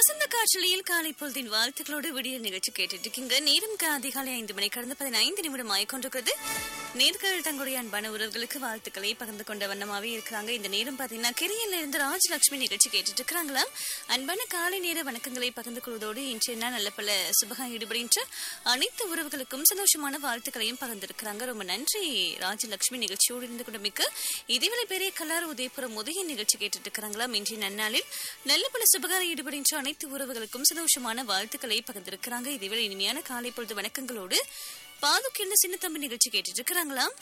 வசந்த காற்றலியில் காலை பொழுதின் வாழ்த்துக்களோடு விடியல் நிகழ்ச்சி கேட்டுட்டு இருக்கீங்க நேரம் கா- அதிகாலை ஐந்து மணி கடந்த பதினைந்து நிமிடம் ஆயிக்கொண்டிருக்கிறது நேர்கள் தங்களுடைய அன்பான உறவுகளுக்கு வாழ்த்துக்களை பகிர்ந்து கொண்ட வண்ணமாவே இருக்கிறாங்க இந்த நேரம் பாத்தீங்கன்னா கிரியல்ல இருந்து ராஜலட்சுமி நிகழ்ச்சி கேட்டுட்டு இருக்கிறாங்களாம் அன்பான காலை நேர வணக்கங்களை பகிர்ந்து கொள்வதோடு இன்றைய நாள் நல்ல பல சுபகம் ஈடுபடுகின்ற அனைத்து உறவுகளுக்கும் சந்தோஷமான வாழ்த்துக்களையும் பகிர்ந்திருக்கிறாங்க ரொம்ப நன்றி ராஜலட்சுமி நிகழ்ச்சியோடு இருந்து கொண்டமைக்கு இதேவேளை பெரிய கலார் உதயபுரம் உதய நிகழ்ச்சி கேட்டுட்டு இருக்கிறாங்களாம் இன்றைய நன்னாளில் நல்ல பல சுபகார ஈடுபடுகின்ற அனைத்து உறவுகளுக்கும் சந்தோஷமான வாழ்த்துக்களை பகிர்ந்திருக்கிறாங்க இதேவேளை இனிமையான காலை பொழுது வணக்கங்களோடு பாதுக்கு என்ன சின்ன தம்பி நிகழ்ச்சி கேட்டுட்டு இருக்கிறாங்களாம்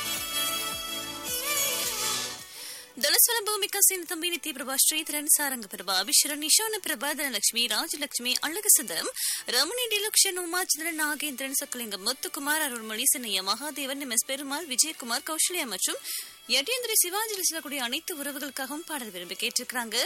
ದಳಸ್ವಲ ಭೂಮಿಕಾ ಸಿನ್ ತಂಬಿ ನಿತ್ಯ ಪ್ರಭಾ ಶ್ರೀಧರನ್ ಸಾರಂಗ ಪ್ರಭಾ ಅಭಿಶ್ವರ ನಿಶಾನ ಪ್ರಭಾ ಧನಲಕ್ಷ್ಮಿ ರಾಜಲಕ್ಷ್ಮಿ ಅಳ್ಳಗಸದಂ ರಮಣಿ ಡಿಲಕ್ಷನ್ ಉಮಾಚಂದ್ರನ್ ನಾಗೇಂದ್ரன் சக்கலிங்கம் முத்துக்குமார் அருள்மொழி சின்னையா மகாதேவன் எம் எஸ் பெருமாள் விஜயகுமார் கௌசல்யா மற்றும் யட்டேந்திர சிவாஜியில் செல்லக்கூடிய அனைத்து உறவுகளுக்காகவும் பாடல் விரும்பி கேட்டிருக்கிறாங்க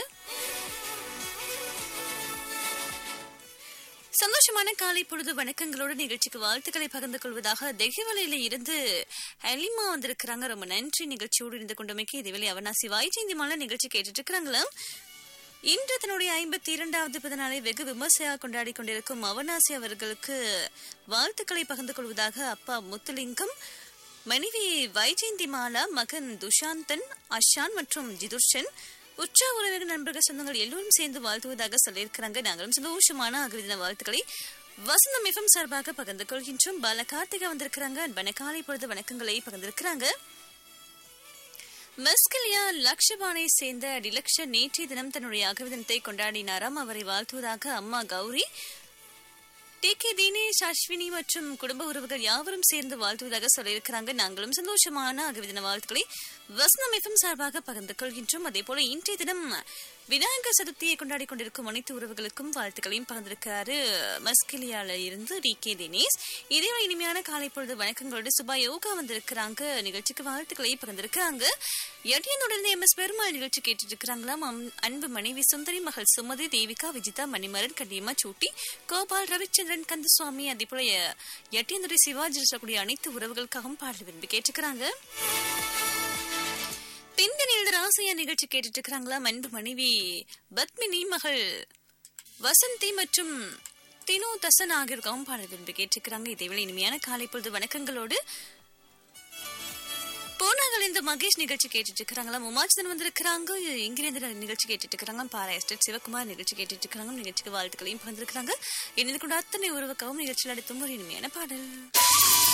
சந்தோஷமான காலை பொழுது வணக்கங்களோட நிகழ்ச்சிக்கு வாழ்த்துக்களை பகிர்ந்து கொள்வதாக தெஹிவலையில இருந்து ஹலிமா வந்திருக்கிறாங்க ரொம்ப நன்றி நிகழ்ச்சியோடு இருந்து கொண்டமைக்கு இதுவேளை அவனாசி வாய்ச்சேந்தி மாலை நிகழ்ச்சி கேட்டுட்டு இருக்கிறாங்களா இன்று தன்னுடைய ஐம்பத்தி இரண்டாவது பிறந்தநாளை வெகு விமர்சையாக கொண்டாடி கொண்டிருக்கும் அவனாசி அவர்களுக்கு வாழ்த்துக்களை பகிர்ந்து கொள்வதாக அப்பா முத்துலிங்கம் மனைவி வைஜெயந்தி மாலா மகன் துஷாந்தன் அஷான் மற்றும் ஜிதுர்ஷன் உற்ற உறவினர் நண்பர்கள் சொந்தங்கள் எல்லோரும் சேர்ந்து வாழ்த்துவதாக சொல்லியிருக்கிறாங்க நாங்களும் சந்தோஷமான அகிர்தின வாழ்த்துக்களை வசந்தம் எஃப்எம் சார்பாக பகிர்ந்து கொள்கின்றோம் பால கார்த்திகா வந்திருக்கிறாங்க அன்பான காலை பொழுது வணக்கங்களை பகிர்ந்திருக்கிறாங்க மஸ்கலியா லக்ஷபானை சேர்ந்த டிலக்ஷ நேற்றைய தினம் தன்னுடைய அகவிதனத்தை கொண்டாடினாராம் அவரை வாழ்த்துவதாக அம்மா கௌரி டி கே தினேஷ் அஸ்வினி மற்றும் குடும்ப உறவுகள் யாவரும் சேர்ந்து வாழ்த்துவதாக சொல்லியிருக்கிறாங்க நாங்களும் சந்தோஷமான அகவிதின வாழ்த்துக்களை வசனம் எஃப்எம் சார்பாக பகிர்ந்து கொள்கின்றோம் அதே போல இன்றைய தினம் விநாயகர் சதுர்த்தியை கொண்டாடி கொண்டிருக்கும் அனைத்து உறவுகளுக்கும் வாழ்த்துக்களையும் பகிர்ந்திருக்கிறாரு மஸ்கிலியால இருந்து டி கே தினேஷ் இதே இனிமையான காலை பொழுது வணக்கங்களோடு சுபா யோகா வந்திருக்கிறாங்க நிகழ்ச்சிக்கு வாழ்த்துக்களை பகிர்ந்திருக்கிறாங்க எட்டியனுடன் எம் எஸ் பெருமாள் நிகழ்ச்சி கேட்டுட்டு இருக்கிறாங்களாம் அம்- அன்பு மனைவி சுந்தரி மகள் சுமதி தேவிகா விஜிதா மணிமரன் கண்டியம்மா சூட்டி கோபால் ரவிச்சந்திரன் கந்தசுவாமி அதே போல எட்டியந்துரை சிவாஜி சொல்லக்கூடிய அனைத்து உறவுகளுக்காகவும் பாடல் விரும்பி கேட்டுக்கிறாங்க பிந்தனில் ராசையா நிகழ்ச்சி கேட்டுட்டு இருக்கிறாங்களா அன்பு மனைவி பத்மினி மகள் வசந்தி மற்றும் தினு தசன் ஆகியோருக்காகவும் பாடல் விரும்பி கேட்டுக்கிறாங்க இதேவேளை இனிமையான காலை பொழுது வணக்கங்களோடு போனாங்கள் இந்த மகேஷ் நிகழ்ச்சி கேட்டுட்டு இருக்கிறாங்களா உமாச்சந்தன் வந்திருக்கிறாங்க இங்கிருந்து நிகழ்ச்சி கேட்டுட்டு இருக்கிறாங்க பாரா எஸ்டேட் சிவகுமார் நிகழ்ச்சி கேட்டுட்டு இருக்கிறாங்க நிகழ்ச்சிக்கு வாழ்த்துக்களையும் பகிர்ந்திருக்கிறாங்க இணைந்து கொண்ட அத்தனை உறவுக்காகவும் நிகழ்ச்சியில் அடுத்தும் ஒரு இனிமையான பாடல்